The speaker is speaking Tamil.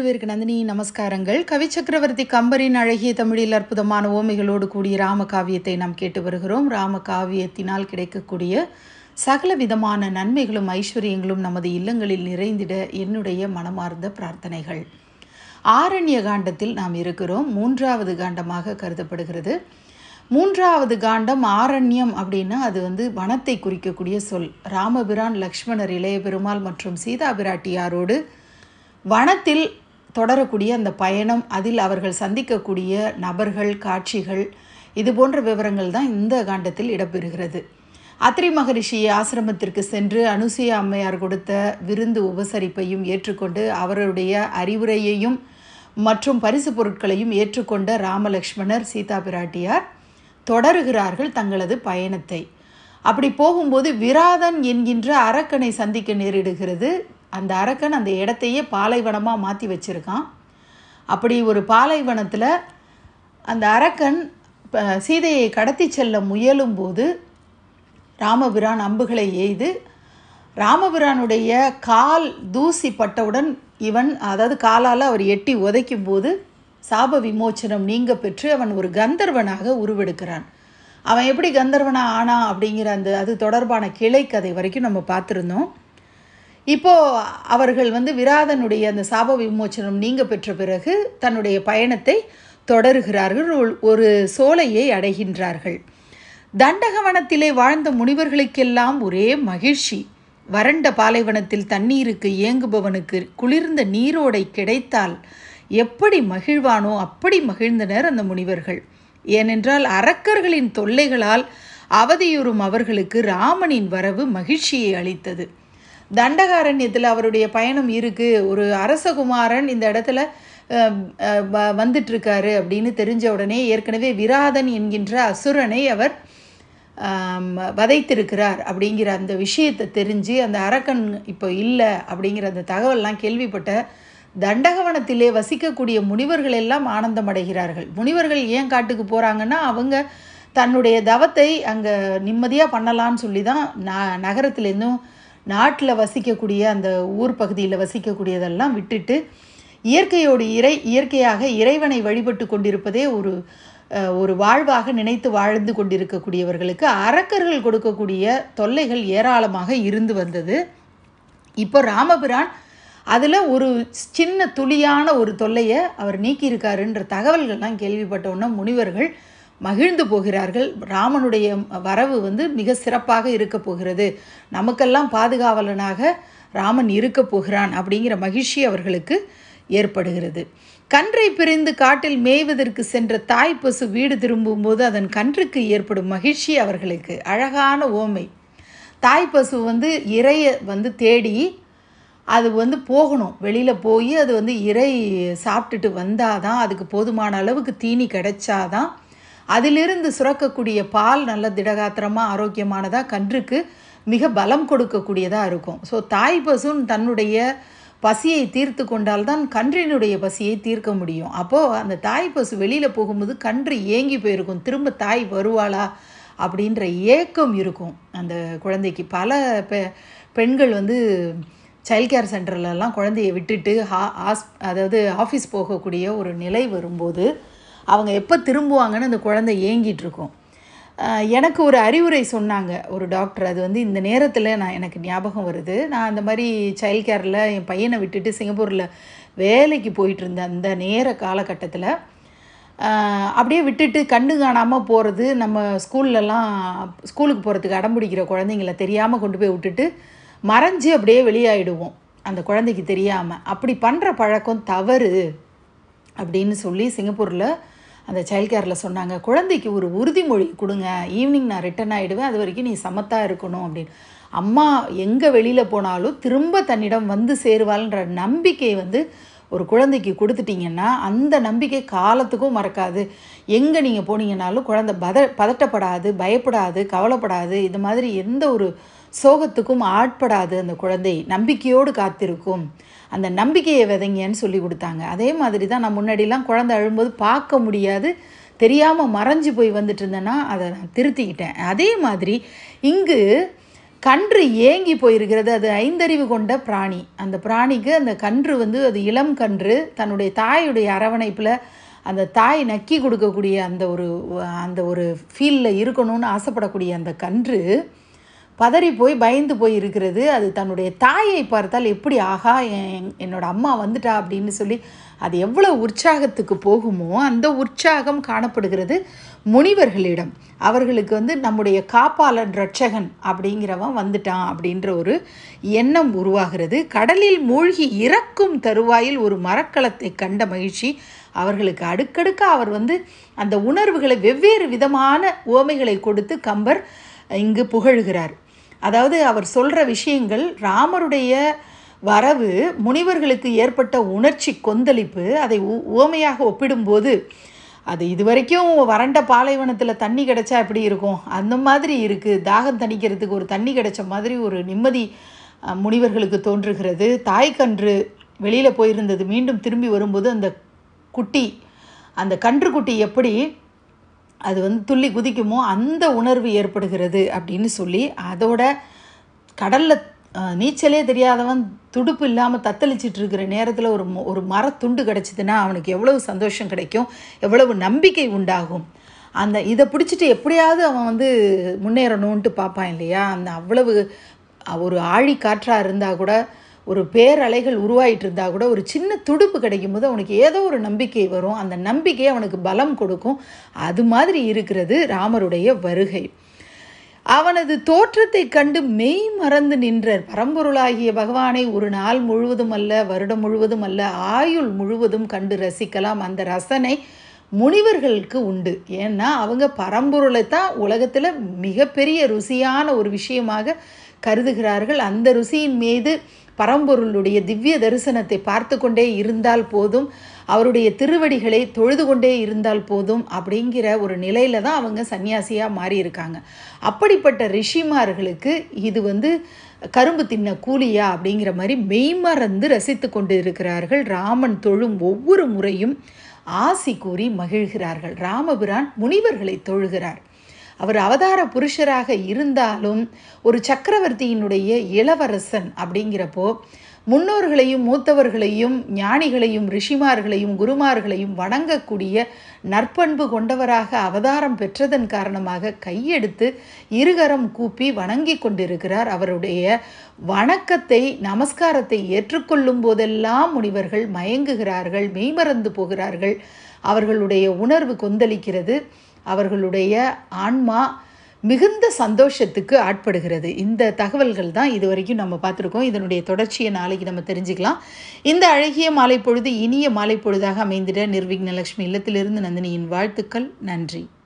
பேருக்கு நந்தினி நமஸ்காரங்கள் கவி சக்கரவர்த்தி கம்பரின் அழகிய தமிழில் அற்புதமான ஓமைகளோடு கூடிய ராம காவியத்தை நாம் கேட்டு வருகிறோம் ராம காவியத்தினால் கிடைக்கக்கூடிய சகல விதமான நன்மைகளும் ஐஸ்வர்யங்களும் நமது இல்லங்களில் நிறைந்திட என்னுடைய மனமார்ந்த பிரார்த்தனைகள் ஆரண்ய காண்டத்தில் நாம் இருக்கிறோம் மூன்றாவது காண்டமாக கருதப்படுகிறது மூன்றாவது காண்டம் ஆரண்யம் அப்படின்னா அது வந்து வனத்தை குறிக்கக்கூடிய சொல் ராமபிரான் லக்ஷ்மணர் இளைய பெருமாள் மற்றும் சீதா பிராட்டியாரோடு வனத்தில் தொடரக்கூடிய அந்த பயணம் அதில் அவர்கள் சந்திக்கக்கூடிய நபர்கள் காட்சிகள் இது போன்ற விவரங்கள் தான் இந்த காண்டத்தில் இடம்பெறுகிறது அத்ரி மகரிஷி ஆசிரமத்திற்கு சென்று அனுசூய அம்மையார் கொடுத்த விருந்து உபசரிப்பையும் ஏற்றுக்கொண்டு அவருடைய அறிவுரையையும் மற்றும் பரிசு பொருட்களையும் ஏற்றுக்கொண்ட ராமலக்ஷ்மணர் சீதா பிராட்டியார் தொடருகிறார்கள் தங்களது பயணத்தை அப்படி போகும்போது விராதன் என்கின்ற அரக்கனை சந்திக்க நேரிடுகிறது அந்த அரக்கன் அந்த இடத்தையே பாலைவனமாக மாற்றி வச்சுருக்கான் அப்படி ஒரு பாலைவனத்தில் அந்த அரக்கன் ப- சீதையை கடத்தி செல்ல முயலும்போது ராமபிரான் அம்புகளை எய்து ராமபிரானுடைய கால் தூசி பட்டவுடன் இவன் அதாவது காலால் அவர் எட்டி உதைக்கும் போது சாப விமோச்சனம் நீங்க பெற்று அவன் ஒரு கந்தர்வனாக உருவெடுக்கிறான் அவன் எப்படி கந்தர்வனா ஆனா அப்படிங்கிற அந்த அது தொடர்பான கிளை கதை வரைக்கும் நம்ம பார்த்துருந்தோம் இப்போ அவர்கள் வந்து விராதனுடைய அந்த சாப விமோச்சனம் நீங்க பெற்ற பிறகு தன்னுடைய பயணத்தை தொடருகிறார்கள் ஒரு- ஒரு சோலையை அடைகின்றார்கள் தண்டகவனத்திலே வாழ்ந்த முனிவர்களுக்கெல்லாம் ஒரே மகிழ்ச்சி வறண்ட பாலைவனத்தில் தண்ணீருக்கு ஏங்குபவனுக்கு குளிர்ந்த நீரோடை கிடைத்தால் எப்படி மகிழ்வானோ அப்படி மகிழ்ந்தனர் அந்த முனிவர்கள் ஏனென்றால் அரக்கர்களின் தொல்லைகளால் அவதியுறும் அவர்களுக்கு ராமனின் வரவு மகிழ்ச்சியை அளித்தது தண்டகாரண்யத்தில் அவருடைய பயணம் இருக்குது ஒரு அரசகுமாரன் இந்த இடத்துல அஹ், அஹ், வ- வந்துட்டு இருக்காரு அப்படின்னு தெரிஞ்ச உடனே ஏற்கனவே விராதன் என்கின்ற அசுரனை அவர் ஆம், வதைத்திருக்கிறார் அப்படிங்கிற அந்த விஷயத்தை தெரிஞ்சு அந்த அரக்கன் இப்போ இல்லை அப்படிங்கிற அந்த தகவல்லாம் கேள்விப்பட்ட தண்டகவனத்திலே வசிக்கக்கூடிய முனிவர்கள் எல்லாம் ஆனந்தம் அடைகிறார்கள் முனிவர்கள் ஏன் காட்டுக்கு போகிறாங்கன்னா அவங்க தன்னுடைய தவத்தை அங்கே நிம்மதியாக பண்ணலாம்னு சொல்லி தான் ந நகரத்துலேருந்தும் நாட்டில் வசிக்கக்கூடிய அந்த ஊர் பகுதியில் வசிக்கக்கூடியதெல்லாம் விட்டுட்டு இயற்கையோடு இறை இயற்கையாக இறைவனை வழிபட்டு கொண்டிருப்பதே ஒரு அஹ், ஒரு வாழ்வாக நினைத்து வாழ்ந்து கொண்டிருக்கக்கூடியவர்களுக்கு அரக்கர்கள் கொடுக்கக்கூடிய தொல்லைகள் ஏராளமாக இருந்து வந்தது இப்போ ராமபிரான் அதில் ஒரு சின்ன துளியான ஒரு தொல்லையை அவர் நீக்கியிருக்காருன்ற தகவல்கள்லாம் கேள்விப்பட்ட உடனே முனிவர்கள் மகிழ்ந்து போகிறார்கள் ராமனுடைய வரவு வந்து மிக சிறப்பாக இருக்க போகிறது நமக்கெல்லாம் பாதுகாவலனாக ராமன் இருக்க போகிறான் அப்படிங்கிற மகிழ்ச்சி அவர்களுக்கு ஏற்படுகிறது கன்றை பிரிந்து காட்டில் மேய்வதற்கு சென்ற தாய் பசு வீடு திரும்பும்போது அதன் கன்றுக்கு ஏற்படும் மகிழ்ச்சி அவர்களுக்கு அழகான ஓமை தாய் பசு வந்து இறையை வந்து தேடி அது வந்து போகணும் வெளியில் போய் அது வந்து இறை சாப்பிட்டுட்டு வந்தாதான் அதுக்கு போதுமான அளவுக்கு தீனி கிடைச்சாதான் அதிலிருந்து சுரக்கக்கூடிய பால் நல்ல திடகாத்திரமாக ஆரோக்கியமானதாக கன்றுக்கு மிக பலம் கொடுக்கக்கூடியதாக இருக்கும் ஸோ தாய் பசுன் தன்னுடைய பசியை தீர்த்து கொண்டால்தான் கன்றினுடைய பசியை தீர்க்க முடியும் அப்போது அந்த தாய் பசு வெளியில் போகும்போது கன்று ஏங்கி போயிருக்கும் திரும்ப தாய் வருவாளா அப்படின்ற ஏக்கம் இருக்கும் அந்த குழந்தைக்கு பல பெ பெண்கள் வந்து சைல்ட் கேர் சென்டர்லலாம் குழந்தைய விட்டுட்டு ஹா ஹாஸ் அதாவது ஆஃபீஸ் போகக்கூடிய ஒரு நிலை வரும்போது அவங்க எப்போ திரும்புவாங்கன்னு அந்த குழந்தை ஏங்கிட்டு இருக்கும் ஆஹ் எனக்கு ஒரு அறிவுரை சொன்னாங்க ஒரு டாக்டர் அது வந்து இந்த நேரத்தில் நான் எனக்கு ஞாபகம் வருது நான் அந்த மாதிரி சைல்ட் கேரில் என் பையனை விட்டுட்டு சிங்கப்பூரில் வேலைக்கு போயிட்டு இருந்த அந்த நேர காலகட்டத்தில் ஆஹ் அப்படியே விட்டுட்டு கண்டு காணாமல் போகிறது நம்ம ஸ்கூல்லலாம் ஸ்கூலுக்கு போகிறதுக்கு அடம் பிடிக்கிற குழந்தைங்கள தெரியாமல் கொண்டு போய் விட்டுட்டு மறைஞ்சு அப்படியே வெளியாயிடுவோம் அந்த குழந்தைக்கு தெரியாமல் அப்படி பண்ணுற பழக்கம் தவறு அப்படின்னு சொல்லி சிங்கப்பூரில் அந்த சைல்ட் கேரில் சொன்னாங்க குழந்தைக்கு ஒரு உறுதிமொழி கொடுங்க ஈவினிங் நான் ரிட்டர்ன் ஆகிடுவேன் அது வரைக்கும் நீ சமத்தாக இருக்கணும் அப்படின்னு அம்மா எங்கே வெளியில் போனாலும் திரும்ப தன்னிடம் வந்து சேருவாள்ன்ற நம்பிக்கை வந்து ஒரு குழந்தைக்கு கொடுத்துட்டீங்கன்னா அந்த நம்பிக்கை காலத்துக்கும் மறக்காது எங்கே நீங்கள் போனீங்கன்னாலும் குழந்தை பத பதட்டப்படாது பயப்படாது கவலைப்படாது இது மாதிரி எந்த ஒரு சோகத்துக்கும் ஆட்படாது அந்த குழந்தை நம்பிக்கையோடு காத்திருக்கும் அந்த நம்பிக்கையை விதைங்கன்னு சொல்லி கொடுத்தாங்க அதே மாதிரி தான் நான் முன்னாடிலாம் குழந்தை அழும்போது பார்க்க முடியாது தெரியாமல் மறைஞ்சு போய் வந்துட்டு இருந்தேன்னா அதை நான் திருத்திக்கிட்டேன் அதே மாதிரி இங்கு கன்று ஏங்கி போயிருக்கிறது அது ஐந்தறிவு கொண்ட பிராணி அந்த பிராணிக்கு அந்த கன்று வந்து அது இளம் கன்று தன்னுடைய தாயுடைய அரவணைப்பில் அந்த தாய் நக்கி கொடுக்கக்கூடிய அந்த ஒரு அந்த ஒரு ஃபீலில் இருக்கணும்னு ஆசைப்படக்கூடிய அந்த கன்று பதறி போய் பயந்து போய் இருக்கிறது அது தன்னுடைய தாயை பார்த்தால் எப்படி ஆகா என் என்னோட அம்மா வந்துட்டா அப்படின்னு சொல்லி அது எவ்வளோ உற்சாகத்துக்கு போகுமோ அந்த உற்சாகம் காணப்படுகிறது முனிவர்களிடம் அவர்களுக்கு வந்து நம்முடைய காப்பாளன் ரட்சகன் அப்படிங்கிறவன் வந்துட்டான் அப்படின்ற ஒரு எண்ணம் உருவாகிறது கடலில் மூழ்கி இறக்கும் தருவாயில் ஒரு மரக்கலத்தை கண்ட மகிழ்ச்சி அவர்களுக்கு அடுக்கடுக்க அவர் வந்து அந்த உணர்வுகளை வெவ்வேறு விதமான உவமைகளை கொடுத்து கம்பர் இங்கு புகழ்கிறார் அதாவது அவர் சொல்கிற விஷயங்கள் ராமருடைய வரவு முனிவர்களுக்கு ஏற்பட்ட உணர்ச்சி கொந்தளிப்பு அதை உவமையாக ஒப்பிடும்போது அது இது வரைக்கும் வறண்ட பாலைவனத்தில் தண்ணி கிடைச்சா எப்படி இருக்கும் அந்த மாதிரி இருக்குது தாகம் தணிக்கிறதுக்கு ஒரு தண்ணி கிடைச்ச மாதிரி ஒரு நிம்மதி முனிவர்களுக்கு தோன்றுகிறது தாய்க்கன்று வெளியில் போயிருந்தது மீண்டும் திரும்பி வரும்போது அந்த குட்டி அந்த கன்றுக்குட்டி எப்படி அது வந்து துள்ளி குதிக்குமோ அந்த உணர்வு ஏற்படுகிறது அப்படின்னு சொல்லி அதோட கடலில் நீச்சலே தெரியாதவன் துடுப்பு இல்லாமல் தத்தளிச்சிட்டு இருக்கிற நேரத்தில் ஒரு ஒரு மரத்துண்டு கிடச்சிதுன்னா அவனுக்கு எவ்வளவு சந்தோஷம் கிடைக்கும் எவ்வளவு நம்பிக்கை உண்டாகும் அந்த இதை பிடிச்சிட்டு எப்படியாவது அவன் வந்து முன்னேறணுன்ட்டு பார்ப்பான் இல்லையா அந்த அவ்வளவு ஒரு ஆழி காற்றாக இருந்தால் கூட ஒரு பேரலைகள் உருவாயிட்டு இருந்தால் கூட ஒரு சின்ன துடுப்பு கிடைக்கும் போது அவனுக்கு ஏதோ ஒரு நம்பிக்கை வரும் அந்த நம்பிக்கை அவனுக்கு பலம் கொடுக்கும் அது மாதிரி இருக்கிறது ராமருடைய வருகை அவனது தோற்றத்தை கண்டு மெய் மறந்து நின்ற பரம்பொருளாகிய பகவானை ஒரு நாள் முழுவதும் அல்ல வருடம் முழுவதும் அல்ல ஆயுள் முழுவதும் கண்டு ரசிக்கலாம் அந்த ரசனை முனிவர்களுக்கு உண்டு ஏன்னா அவங்க பரம்பொருளை தான் உலகத்தில் மிகப்பெரிய ருசியான ஒரு விஷயமாக கருதுகிறார்கள் அந்த ருசியின் மீது பரம்பொருளுடைய திவ்ய தரிசனத்தை பார்த்து கொண்டே இருந்தால் போதும் அவருடைய திருவடிகளை தொழுது கொண்டே இருந்தால் போதும் அப்படிங்கிற ஒரு நிலையில தான் அவங்க சன்னியாசியாக மாறி இருக்காங்க அப்படிப்பட்ட ரிஷிமார்களுக்கு இது வந்து கரும்பு தின்ன கூலியா அப்படிங்கிற மாதிரி மெய்மறந்து ரசித்து கொண்டு இருக்கிறார்கள் ராமன் தொழும் ஒவ்வொரு முறையும் ஆசி கூறி மகிழ்கிறார்கள் ராமபிரான் முனிவர்களை தொழுகிறார் அவர் அவதார புருஷராக இருந்தாலும் ஒரு சக்கரவர்த்தியினுடைய இளவரசன் அப்படிங்கிறப்போ முன்னோர்களையும் மூத்தவர்களையும் ஞானிகளையும் ரிஷிமார்களையும் குருமார்களையும் வணங்கக்கூடிய நற்பண்பு கொண்டவராக அவதாரம் பெற்றதன் காரணமாக கையெடுத்து இருகரம் கூப்பி வணங்கி கொண்டிருக்கிறார் அவருடைய வணக்கத்தை நமஸ்காரத்தை ஏற்றுக்கொள்ளும் போதெல்லாம் முனிவர்கள் மயங்குகிறார்கள் மெய்மறந்து போகிறார்கள் அவர்களுடைய உணர்வு கொந்தளிக்கிறது அவர்களுடைய ஆன்மா மிகுந்த சந்தோஷத்துக்கு ஆட்படுகிறது இந்த தகவல்கள் தான் இது வரைக்கும் நம்ம பார்த்துருக்கோம் இதனுடைய தொடர்ச்சியை நாளைக்கு நம்ம தெரிஞ்சுக்கலாம் இந்த அழகிய மாலை பொழுது இனிய மாலை பொழுதாக அமைந்திட நிர்விக்னலட்சுமி இல்லத்திலிருந்து நந்தினியின் வாழ்த்துக்கள் நன்றி